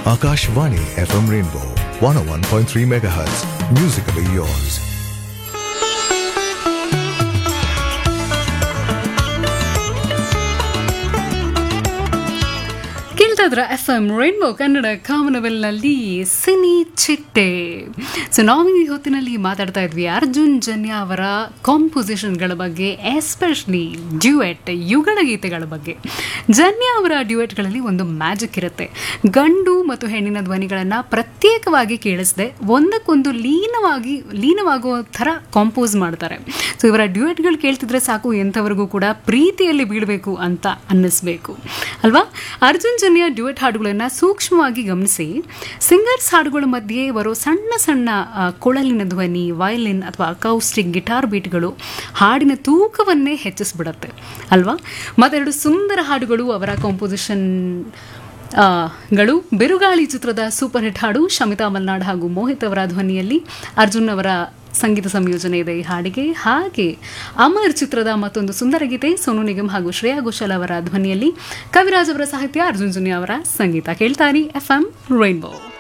Akashvani FM Rainbow 101.3 MHz. Musically yours. ಕೇಳ್ತಾ ಇದ್ರ F M rainbow Kannada ಕಾಮನವೆಲ್ನಲ್ಲಿ ಸಿನಿ ಚಿಟ್ಟೆ ಸೊ ನಾವು ಈ ಹೊತ್ತಿನಲ್ಲಿ ಮಾತಾಡ್ತಾ ಇದ್ವಿ ಅರ್ಜುನ್ ಜನ್ಯ ಅವರ ಕಾಂಪೋಸಿಷನ್ಗಳ ಬಗ್ಗೆ ಎಸ್ಪೆಷಲಿ ಡ್ಯೂಯೆಟ್ ಯುಗಳ ಗೀತೆಗಳ ಬಗ್ಗೆ ಜನ್ಯ ಅವರ ಡ್ಯೂಯೆಟ್ಗಳಲ್ಲಿ ಒಂದು ಮ್ಯಾಜಿಕ್ ಇರುತ್ತೆ ಗಂಡು ಮತ್ತು ಹೆಣ್ಣಿನ ಧ್ವನಿಗಳನ್ನು ಪ್ರತ್ಯೇಕವಾಗಿ ಕೇಳಿಸದೆ ಒಂದಕ್ಕೊಂದು ಲೀನವಾಗಿ ಲೀನವಾಗುವ ಥರ ಕಾಂಪೋಸ್ ಮಾಡ್ತಾರೆ ಸೊ ಇವರ ಡ್ಯೂಯೆಟ್ಗಳು ಕೇಳ್ತಿದ್ರೆ ಸಾಕು ಎಂಥವರಿಗೂ ಕೂಡ ಪ್ರೀತಿಯಲ್ಲಿ ಬೀಳಬೇಕು ಅಂತ ಅನ್ನಿಸ್ಬೇಕು ಅಲ್ವಾ ಅರ್ಜುನ್ ಜನ್ಯ ಡ್ಯೂಯೆಟ್ ಹಾಡುಗಳನ್ನು ಸೂಕ್ಷ್ಮವಾಗಿ ಗಮನಿಸಿ ಸಿಂಗರ್ಸ್ ಹಾಡುಗಳ ಮಧ್ಯೆ ಬರೋ ಸಣ್ಣ ಸಣ್ಣ ಆ, ಕೊಳಲಿನ ಧ್ವನಿ ವಯಲಿನ್ ಅಥವಾ ಅಕೌಸ್ಟಿಕ್ ಗಿಟಾರ್ ಬೀಟ್ಗಳು ಹಾಡಿನ ತೂಕವನ್ನೇ ಹೆಚ್ಚಿಸ್ಬಿಡತ್ತೆ ಅಲ್ವಾ ಮತ್ತೆರಡು ಸುಂದರ ಹಾಡುಗಳು ಅವರ ಕಾಂಪೋಸಿಷನ್ ಆ, ಗಳು ಬಿರುಗಾಳಿ ಚಿತ್ರದ ಸೂಪರ್ ಹಿಟ್ ಹಾಡು ಶಮಿತಾ ಮಲ್ನಾಡ್ ಹಾಗೂ ಮೋಹಿತ್ ಅವರ ಧ್ವನಿಯಲ್ಲಿ ಅರ್ಜುನ್ ಅವರ ಸಂಗೀತ ಸಂಯೋಜನೆ ಇದೆ ಈ ಹಾಡಿಗೆ ಹಾಗೆ ಅಮರ್ ಚಿತ್ರದ ಮತ್ತೊಂದು ಸುಂದರ ಗೀತೆ ಸೋನು ನಿಗಮ್ ಹಾಗೂ ಶ್ರೇಯಾ ಘೋಷಾಲ್ ಅವರ ಧ್ವನಿಯಲ್ಲಿ ಕವಿರಾಜ್ ಅವರ ಸಾಹಿತ್ಯ ಅರ್ಜುನ್ ಜುನಿಯಾ ಅವರ ಸಂಗೀತ ಕೇಳ್ತಾರಿ ಎಫ್ ಎಂ ರೈನ್ಬೋ